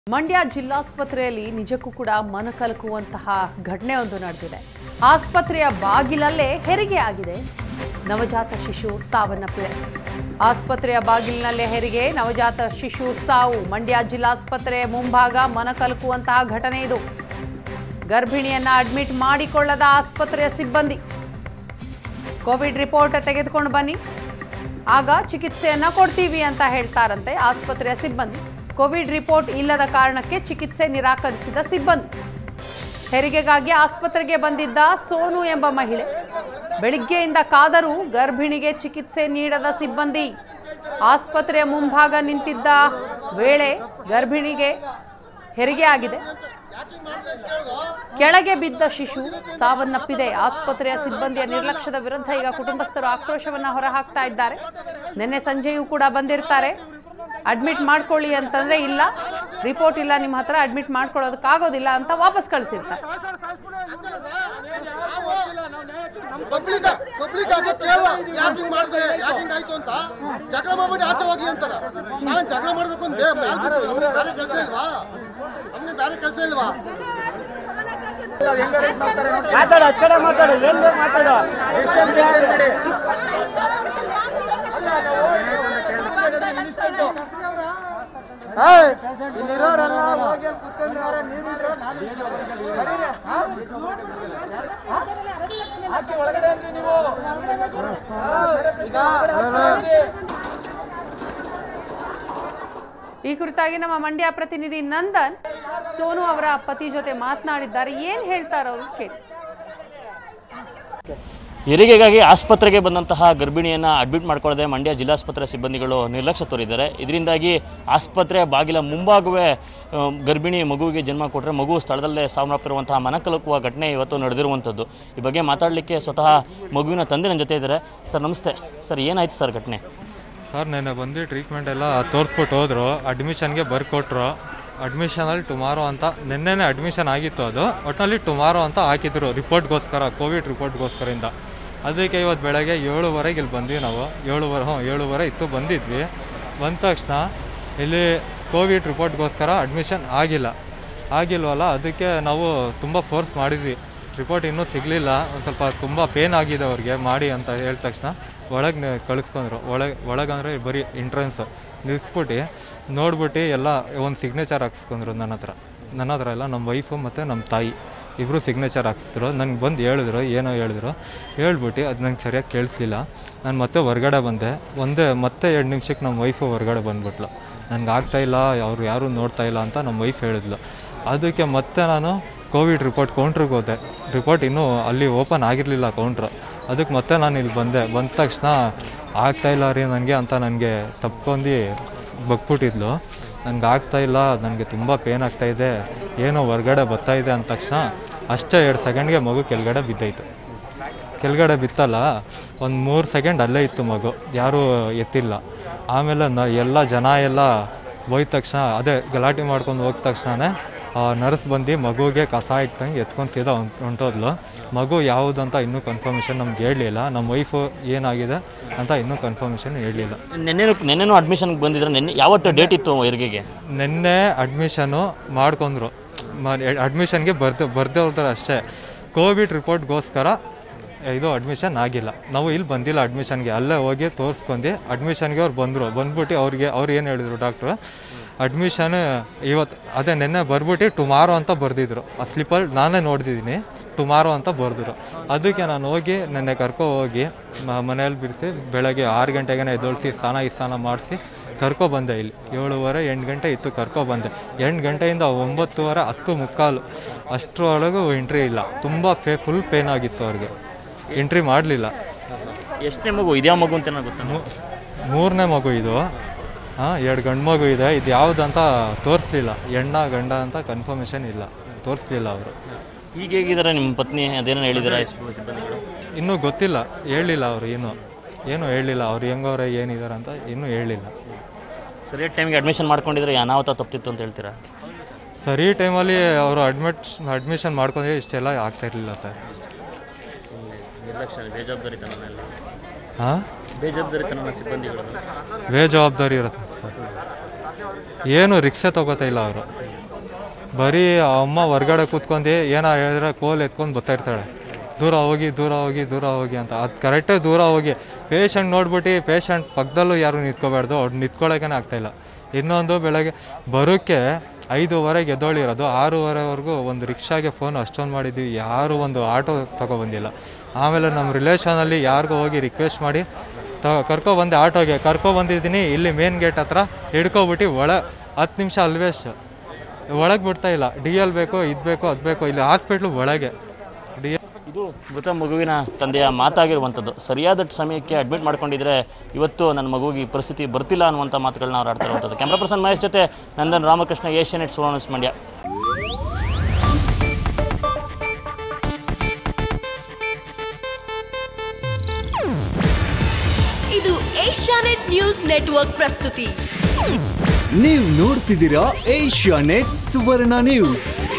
ಮಂಡ್ಯ ಜಿಲ್ಲಾಸ್ಪತ್ರೆಯಲ್ಲಿ ನಿಜಕ್ಕೂ ಕೂಡ ಮನಕಲಕುವಂತಹ ಘಟನೆ ಒಂದು ನಡೆದಿದೆ ಆಸ್ಪತ್ರೆಯ ಬಾಗಿಲಲ್ಲೇ ಹೆರಿಗೆ ಆಗಿದೆ ನವಜಾತ ಶಿಶು ಸಾವನ್ನಪ್ಪಿದೆ ಆಸ್ಪತ್ರೆಯ ಬಾಗಿಲಿನಲ್ಲೇ ಹೆರಿಗೆ ನವಜಾತ ಶಿಶು ಸಾವು ಮಂಡ್ಯ ಜಿಲ್ಲಾಸ್ಪತ್ರೆ ಮುಂಭಾಗ ಮನಕಲಕುವಂತಹ ಘಟನೆ ಇದು ಗರ್ಭಿಣಿಯನ್ನ ಅಡ್ಮಿಟ್ ಮಾಡಿಕೊಳ್ಳದ ಆಸ್ಪತ್ರೆಯ ಸಿಬ್ಬಂದಿ ಕೋವಿಡ್ ರಿಪೋರ್ಟ್ ತೆಗೆದುಕೊಂಡು ಬನ್ನಿ ಆಗ ಚಿಕಿತ್ಸೆಯನ್ನ ಕೊಡ್ತೀವಿ ಅಂತ ಹೇಳ್ತಾರಂತೆ ಆಸ್ಪತ್ರೆಯ ಸಿಬ್ಬಂದಿ ಕೋವಿಡ್ ರಿಪೋರ್ಟ್ ಇಲ್ಲದ ಕಾರಣಕ್ಕೆ ಚಿಕಿತ್ಸೆ ನಿರಾಕರಿಸಿದ ಸಿಬ್ಬಂದಿ ಹೆರಿಗೆಗಾಗಿ ಆಸ್ಪತ್ರೆಗೆ ಬಂದಿದ್ದ ಸೋನು ಎಂಬ ಮಹಿಳೆ ಬೆಳಿಗ್ಗೆಯಿಂದ ಕಾದರೂ ಗರ್ಭಿಣಿಗೆ ಚಿಕಿತ್ಸೆ ನೀಡದ ಸಿಬ್ಬಂದಿ ಆಸ್ಪತ್ರೆಯ ಮುಂಭಾಗ ನಿಂತಿದ್ದ ವೇಳೆ ಗರ್ಭಿಣಿಗೆ ಹೆರಿಗೆ ಆಗಿದೆ ಕೆಳಗೆ ಬಿದ್ದ ಶಿಶು ಸಾವನ್ನಪ್ಪಿದೆ ಆಸ್ಪತ್ರೆಯ ಸಿಬ್ಬಂದಿಯ ನಿರ್ಲಕ್ಷ್ಯದ ವಿರುದ್ಧ ಈಗ ಕುಟುಂಬಸ್ಥರು ಆಕ್ರೋಶವನ್ನ ಹೊರಹಾಕ್ತಾ ಇದ್ದಾರೆ ನಿನ್ನೆ ಸಂಜೆಯೂ ಕೂಡ ಬಂದಿರ್ತಾರೆ ಅಡ್ಮಿಟ್ ಮಾಡ್ಕೊಳ್ಳಿ ಅಂತಂದ್ರೆ ಇಲ್ಲ ರಿಪೋರ್ಟ್ ಇಲ್ಲ ನಿಮ್ಮ ಹತ್ರ ಅಡ್ಮಿಟ್ ಮಾಡ್ಕೊಳ್ಳೋದಕ್ಕಾಗೋದಿಲ್ಲ ಅಂತ ವಾಪಸ್ ಕಳಿಸಿರ್ತಾರೆ ಪಬ್ಲಿಕ್ ಪಬ್ಲಿಕ್ ಆಗಿ ಕೇಳುವ ಯಾಕೆ ಹಿಂಗ್ ಮಾಡಿದ್ರೆ ಯಾಕೆ ಹಿಂಗ್ ಆಯ್ತು ಅಂತ ಜಗಳ ಮಾಡ್ಬಿಟ್ಟು ಆಚೆ ಹೋಗಿ ಅಂತಾರ ನಾವೇನ್ ಜಗಳ ಮಾಡ್ಬೇಕು ಅಂತ ಬೇ- ಮ್ಯಾಲ್ ಬಿಟ್ಟು ನಮ್ಗೆ ಬೇರೆ ಕೆಲಸ ಇಲ್ವಾ ನಮ್ಗೆ ಬೇರೆ ಕೆಲಸ ಇಲ್ವಾ ಮಾತಾಡ ಆ ಕಡೆ ಮಾತಾಡು ಏನ್ ಬೇಕು ಮಾತಾಡು ಏಯ್, ಇಲ್ಲಿರೋರೆಲ್ಲ ಹೋಗಿ ಅಲ್ಲಿ ಕೂತ್ಕೊಂಡವ್ರೆ, ನೀವಿದ್ರು ಹಾಕಿ ಒಳಗಡೆ ಅಂದ್ರಿ ನೀವು ಈ ಕುರಿತಾಗಿ ನಮ್ಮ ಮಂಡ್ಯ ಪ್ರತಿನಿಧಿ ನಂದನ್ ಸೋನು ಅವರ ಪತಿ ಜೊತೆ ಮಾತನಾಡಿದ್ದಾರೆ ಏನ್ ಹೇಳ್ತಾರ ಅವರು ಕೇಳಿ ಹೆರಿಗೆಗಾಗಿ ಆಸ್ಪತ್ರೆಗೆ ಬಂದಂತಹ ಗರ್ಭಿಣಿಯನ್ನು ಅಡ್ಮಿಟ್ ಮಾಡ್ಕೊಳ್ಳದೆ ಮಂಡ್ಯ ಜಿಲ್ಲಾಸ್ಪತ್ರೆ ಸಿಬ್ಬಂದಿಗಳು ನಿರ್ಲಕ್ಷ್ಯ ತೋರಿದ್ದಾರೆ ಇದರಿಂದಾಗಿ ಆಸ್ಪತ್ರೆಯ ಬಾಗಿಲ ಮುಂಭಾಗವೇ ಆ, ಗರ್ಭಿಣಿ ಮಗುವಿಗೆ ಜನ್ಮ ಕೊಟ್ಟರೆ ಮಗು ಸ್ಥಳದಲ್ಲೇ ಸಾವನ್ನಪ್ಪಿರುವಂತಹ ಮನಕಲಕುವ ಘಟನೆ ಇವತ್ತು ನಡೆದಿರುವಂಥದ್ದು ಈ ಬಗ್ಗೆ ಮಾತಾಡಲಿಕ್ಕೆ ಸ್ವತಃ ಮಗುವಿನ ತಂದೆ ನನ್ನ ಜೊತೆ ಇದ್ದಾರೆ ಸರ್ ನಮಸ್ತೆ ಸರ್ ಏನಾಯ್ತು ಸರ್ ಘಟನೆ ಸರ್ ನೆನ್ನೆ ಬಂದು ಟ್ರೀಟ್ಮೆಂಟ್ ಎಲ್ಲ ತೋರಿಸ್ಬಿಟ್ಟು ಹೋದರು ಅಡ್ಮಿಷನ್ಗೆ ಬರ್ಕೊಟ್ರು ಅಡ್ಮಿಷನಲ್ಲಿ ಟುಮಾರೋ ಅಂತ ನಿನ್ನೆನೇ ಅಡ್ಮಿಷನ್ ಆಗಿತ್ತು ಅದು ಒಟ್ಟಿನಲ್ಲಿ ಟುಮಾರೋ ಅಂತ ಹಾಕಿದ್ರು ರಿಪೋರ್ಟ್ಗೋಸ್ಕರ ಕೋವಿಡ್ ರಿಪೋರ್ಟ್ಗೋಸ್ಕರಿಂದ ಅದಕ್ಕೆ ಇವತ್ತು ಬೆಳಗ್ಗೆ ಏಳುವರೆಗೆ ಇಲ್ಲಿ ಬಂದ್ವಿ ನಾವು ಏಳುವರೆ ಹ್ಞೂ ಏಳುವರೆ ಇತ್ತು ಬಂದಿದ್ವಿ ಬಂದ ತಕ್ಷಣ ಇಲ್ಲಿ ಕೋವಿಡ್ ರಿಪೋರ್ಟ್ಗೋಸ್ಕರ ಅಡ್ಮಿಷನ್ ಆಗಿಲ್ಲ ಆಗಿಲ್ವಲ್ಲ ಅದಕ್ಕೆ ನಾವು ತುಂಬ ಫೋರ್ಸ್ ಮಾಡಿದ್ವಿ ರಿಪೋರ್ಟ್ ಇನ್ನೂ ಸಿಗಲಿಲ್ಲ ಒಂದು ಸ್ವಲ್ಪ ತುಂಬ ಪೇನ್ ಆಗಿದೆ ಅವ್ರಿಗೆ ಮಾಡಿ ಅಂತ ಹೇಳಿದ ತಕ್ಷಣ ಒಳಗೆ ಕಳಿಸ್ಕೊಂಡ್ರು ಒಳಗೆ ಒಳಗಂದ್ರೆ ಬರೀ ಎಂಟ್ರೆನ್ಸು ನಿಲ್ಲಿಸ್ಬಿಟ್ಟು ನೋಡ್ಬಿಟ್ಟು ಎಲ್ಲ ಒಂದು ಸಿಗ್ನೇಚರ್ ಹಾಕ್ಸ್ಕೊಂಡ್ರು ನನ್ನ ಹತ್ರ ನನ್ನ ಹತ್ರ ಎಲ್ಲ ನಮ್ಮ ವೈಫು ಮತ್ತು ನಮ್ಮ ತಾಯಿ ಇಬ್ಬರು ಸಿಗ್ನೇಚರ್ ಹಾಕ್ಸಿದ್ರು ನನಗೆ ಬಂದು ಹೇಳಿದ್ರು ಏನೋ ಹೇಳಿದ್ರು ಹೇಳ್ಬಿಟ್ಟು ಅದು ನಂಗೆ ಸರಿಯಾಗಿ ಕೇಳಿಸ್ಲಿಲ್ಲ ನಾನು ಮತ್ತೆ ಹೊರ್ಗಡೆ ಬಂದೆ ಒಂದೇ ಮತ್ತೆ ಎರಡು ನಿಮಿಷಕ್ಕೆ ನಮ್ಮ ವೈಫು ಹೊರಗಡೆ ಬಂದ್ಬಿಟ್ಲು ನನಗೆ ಆಗ್ತಾಯಿಲ್ಲ ಅವ್ರು ಯಾರೂ ನೋಡ್ತಾ ಇಲ್ಲ ಅಂತ ನಮ್ಮ ವೈಫ್ ಹೇಳಿದ್ಲು ಅದಕ್ಕೆ ಮತ್ತೆ ನಾನು ಕೋವಿಡ್ ರಿಪೋರ್ಟ್ ಕೌಂಟ್ರಿಗೆ ಹೋದೆ ರಿಪೋರ್ಟ್ ಇನ್ನೂ ಅಲ್ಲಿ ಓಪನ್ ಆಗಿರಲಿಲ್ಲ ಕೌಂಟ್ರು ಅದಕ್ಕೆ ಮತ್ತೆ ನಾನು ಇಲ್ಲಿ ಬಂದೆ ಬಂದ ತಕ್ಷಣ ಆಗ್ತಾಯಿಲ್ಲ ರೀ ನನಗೆ ಅಂತ ನನಗೆ ತಪ್ಕೊಂಡು ಬಗ್ಬಿಟ್ಟಿದ್ಲು ನನಗೆ ಆಗ್ತಾಯಿಲ್ಲ ನನಗೆ ತುಂಬ ಪೇನ್ ಆಗ್ತಾಯಿದೆ ಏನೋ ಹೊರ್ಗಡೆ ಬರ್ತಾ ಇದೆ ಅಂದ ತಕ್ಷಣ ಅಷ್ಟೇ ಎರಡು ಸೆಕೆಂಡ್ಗೆ ಮಗು ಕೆಳಗಡೆ ಬಿದ್ದೈತು ಕೆಳಗಡೆ ಬಿತ್ತಲ್ಲ ಒಂದು ಮೂರು ಸೆಕೆಂಡ್ ಅಲ್ಲೇ ಇತ್ತು ಮಗು ಯಾರೂ ಎತ್ತಿಲ್ಲ ಆಮೇಲೆ ನ ಎಲ್ಲ ಜನ ಎಲ್ಲ ಹೋಯ್ದ ತಕ್ಷಣ ಅದೇ ಗಲಾಟೆ ಮಾಡ್ಕೊಂಡು ಹೋದ ತಕ್ಷಣನೇ ನರ್ಸ್ ಬಂದು ಮಗುಗೆ ಕಸ ಇಟ್ಟಂಗೆ ಎತ್ಕೊಂಡು ಸೀದಾ ಹೊಂಟ್- ಹೊಂಟೋದ್ಲು ಮಗು ಯಾವುದಂತ ಇನ್ನೂ ಕನ್ಫರ್ಮೇಷನ್ ನಮ್ಗೆ ಹೇಳಲಿಲ್ಲ ನಮ್ಮ ವೈಫು ಏನಾಗಿದೆ ಅಂತ ಇನ್ನೂ ಕನ್ಫರ್ಮೇಷನ್ ಹೇಳಲಿಲ್ಲ ನೆನ್ನೆನೂ ನೆನ್ನೆನೂ ಅಡ್ಮಿಷನ್ಗೆ ಬಂದಿದ್ರೆ ನೆನ್ನೆ ಯಾವತ್ತು ಡೇಟ್ ಇತ್ತು ಹೆರಿಗೆಗೆ ನಿನ್ನೆ ಅಡ್ಮಿಷನು ಮಾಡ್ಕೊಂಡ್ರು ಅಡ್ಮಿಷನ್ಗೆ ಬರ್ದು ಬರ್ದೇ ಹೋದ್ರೆ ಅಷ್ಟೇ ಕೋವಿಡ್ ರಿಪೋರ್ಟ್ಗೋಸ್ಕರ ಇದು ಅಡ್ಮಿಷನ್ ಆಗಿಲ್ಲ ನಾವು ಇಲ್ಲಿ ಬಂದಿಲ್ಲ ಅಡ್ಮಿಷನ್ಗೆ ಅಲ್ಲೇ ಹೋಗಿ ತೋರಿಸ್ಕೊಂಡು ಅಡ್ಮಿಷನ್ಗೆ ಅವ್ರು ಬಂದರು ಬಂದ್ಬಿಟ್ಟು ಅವ್ರಿಗೆ ಅವ್ರು ಏನು ಹೇಳಿದ್ರು ಡಾಕ್ಟ್ರು ಅಡ್ಮಿಷನ್ ಇವತ್ತು ಅದೇ ನಿನ್ನೆ ಬರ್ಬಿಟ್ಟು ಟುಮಾರೋ ಅಂತ ಬರೆದಿದ್ರು ಆ ಸ್ಲಿಪ್ಪಲ್ಲಿ ನಾನೇ ನೋಡ್ತಿದ್ದೀನಿ ಟುಮಾರೋ ಅಂತ ಬರೆದ್ರು ಅದಕ್ಕೆ ನಾನು ಹೋಗಿ ನೆನ್ನೆ ಕರ್ಕೊ ಹೋಗಿ ಮನೆಯಲ್ಲಿ ಬಿಡಿಸಿ ಬೆಳಗ್ಗೆ ಆರು ಗಂಟೆಗೆ ಎದ್ದೊಳಿಸಿ ಸ್ನಾನ ಈ ಸ್ನಾನ ಮಾಡಿಸಿ ಕರ್ಕೊ ಬಂದೆ ಇಲ್ಲಿ ಏಳುವರೆ ಎಂಟು ಗಂಟೆ ಇತ್ತು ಕರ್ಕೊ ಬಂದೆ ಎಂಟು ಗಂಟೆಯಿಂದ ಒಂಬತ್ತುವರೆ ಹತ್ತು ಮುಕ್ಕಾಲು ಅಷ್ಟರೊಳಗೂ ಎಂಟ್ರಿ ಇಲ್ಲ ತುಂಬ ಫೇ ಫುಲ್ ಪೇನ್ ಆಗಿತ್ತು ಅವ್ರಿಗೆ ಎಂಟ್ರಿ ಮಾಡಲಿಲ್ಲ ಎಷ್ಟನೇ ಮಗು ಇದ್ಯಾವ ಮಗು ಅಂತ ನನಗೆ ಗೊತ್ತಾ ಮೂರನೇ ಮಗು ಇದು ಹಾಂ ಎರಡು ಗಂಡು ಮಗು ಇದೆ ಇದು ಯಾವುದಂತ ತೋರಿಸ್ಲಿಲ್ಲ ಹೆಣ್ಣ ಗಂಡ ಅಂತ ಕನ್ಫರ್ಮೇಷನ್ ಇಲ್ಲ ತೋರಿಸ್ಲಿಲ್ಲ ಅವರು ಈಗ ಹೇಗಿದ್ದಾರೆ ನಿಮ್ಮ ಪತ್ನಿ ಅದೇನೋ ಹೇಳಿದಾರೆ ಸಿಬ್ಬಂದಿಗಳು ಇನ್ನೂ ಗೊತ್ತಿಲ್ಲ ಹೇಳಿಲ್ಲ ಅವರು ಏನು ಏನು ಹೇಳಿಲ್ಲ ಅವ್ರು ಹೆಂಗವ್ರೆ ಏನಿದ್ದಾರೆ ಅಂತ ಇನ್ನೂ ಹೇಳಿಲ್ಲ ಸರಿಯಾದ ಟೈಮಿಗೆ ಅಡ್ಮಿಷನ್ ಮಾಡ್ಕೊಂಡಿದ್ರೆ ಅನಾಹುತ ತಪ್ಪಿತ್ತು ಅಂತ ಹೇಳ್ತೀರಾ ಸರಿ ಟೈಮಲ್ಲಿ ಅವರು ಅಡ್ಮಿಟ್ ಅಡ್ಮಿಷನ್ ಮಾಡ್ಕೊಂಡ್ರೆ ಇಷ್ಟೆಲ್ಲ ಆಗ್ತಾ ಇರಲಿಲ್ಲ ಸರ್ ನಿರ್ಲಕ್ಷ್ಯ ಬೇಜವಾಬ್ದಾರಿತನದಲ್ಲಿ ಹಾಂ ಬೇಜವಾಬ್ದಾರಿತನ ಸಿಬ್ಬಂದಿಗಳು ಬೇಜವಾಬ್ದಾರಿ ಇರುತ್ತೆ ಸರ್ ಏನು ರಿಕ್ಷೆ ತಗೋತಾ ಇಲ್ಲ ಅವರು ಬರೀ ಆ ಅಮ್ಮ ಹೊರ್ಗಡೆ ಕೂತ್ಕೊಂಡು ಏನೋ ಹೇಳಿದ್ರೆ ಕೋಲ್ ಎತ್ಕೊಂಡು ಬರ್ತಾ ಇರ್ತಾಳೆ ದೂರ ಹೋಗಿ ದೂರ ಹೋಗಿ ದೂರ ಹೋಗಿ ಅಂತ ಅದು ಕರೆಕ್ಟೇ ದೂರ ಹೋಗಿ ಪೇಷಂಟ್ ನೋಡ್ಬಿಟ್ಟು ಪೇಷಂಟ್ ಪಕ್ಕದಲ್ಲೂ ಯಾರು ನಿಂತ್ಕೋಬಾರ್ದು ಅವ್ರು ನಿಂತ್ಕೊಳ್ಳೋಕೆ ಆಗ್ತಾಯಿಲ್ಲ ಇನ್ನೊಂದು ಬೆಳಗ್ಗೆ ಬರೋಕ್ಕೆ ಐದೂವರೆಗೆ ಎದ್ದೋಳಿರೋದು ಆರೂವರೆವರೆಗೂ ಒಂದು ರಿಕ್ಷಾಗೆ ಫೋನ್ ಅಷ್ಟೊಂದು ಮಾಡಿದ್ವಿ ಯಾರು ಒಂದು ಆಟೋ ತಗೊಬಂದಿಲ್ಲ ಆಮೇಲೆ ನಮ್ಮ ರಿಲೇಷನಲ್ಲಿ ಯಾರಿಗೋ ಹೋಗಿ ರಿಕ್ವೆಸ್ಟ್ ಮಾಡಿ ತ ಕರ್ಕೊಬಂದೆ ಆಟೋಗೆ ಕರ್ಕೊಬಂದಿದ್ದೀನಿ ಇಲ್ಲಿ ಮೇನ್ ಗೇಟ್ ಹತ್ರ ಹಿಡ್ಕೊಬಿಟ್ಟು ಒಳ ಹತ್ತು ನಿಮಿಷ ಅಲ್ವೇಸ್ಟ್ ಒಳಗೆ ಬಿಡ್ತಾ ಇಲ್ಲ ಡಿ ಎಲ್ ಬೇಕು ಇದು ಬೇಕು ಅದು ಬೇಕು ಇಲ್ಲಿ ಹಾಸ್ಪಿಟ್ಲು ಒಳಗೆ ಡಿ ಎಲ್ ಇದು ಮೃತ ಮಗುವಿನ ತಂದೆಯ ಮಾತಾಗಿರುವಂಥದ್ದು ಸರಿಯಾದ ಸಮಯಕ್ಕೆ ಅಡ್ಮಿಟ್ ಮಾಡ್ಕೊಂಡಿದ್ರೆ ಇವತ್ತು ನನ್ನ ಮಗುವಿಗೆ ಈ ಪರಿಸ್ಥಿತಿ ಬರ್ತಿಲ್ಲ ಅನ್ನುವಂಥ ಮಾತುಗಳನ್ನ ಅವ್ರು ಆಡ್ತಾ ಇರುವಂಥದ್ದು ಕ್ಯಾಮ್ರಾ ಪರ್ಸನ್ ಮಹೇಶ್ ಜೊತೆ ನಂದನ್ ರಾಮಕೃಷ್ಣ ಏಷ್ಯಾನೆಟ್ ಸುವರ್ಣ ನ್ಯೂಸ್ ಮಂಡ್ಯ ಇದು ಏಷ್ಯಾನೆಟ್ ನ್ಯೂಸ್ ನೆಟ್ವರ್ಕ್ ಪ್ರಸ್ತುತಿ ನೀವು ನೋಡ್ತಿದ್ದೀರಾ ಏಷ್ಯಾ ನೆಟ್ ಸುವರ್ಣ ನ್ಯೂಸ್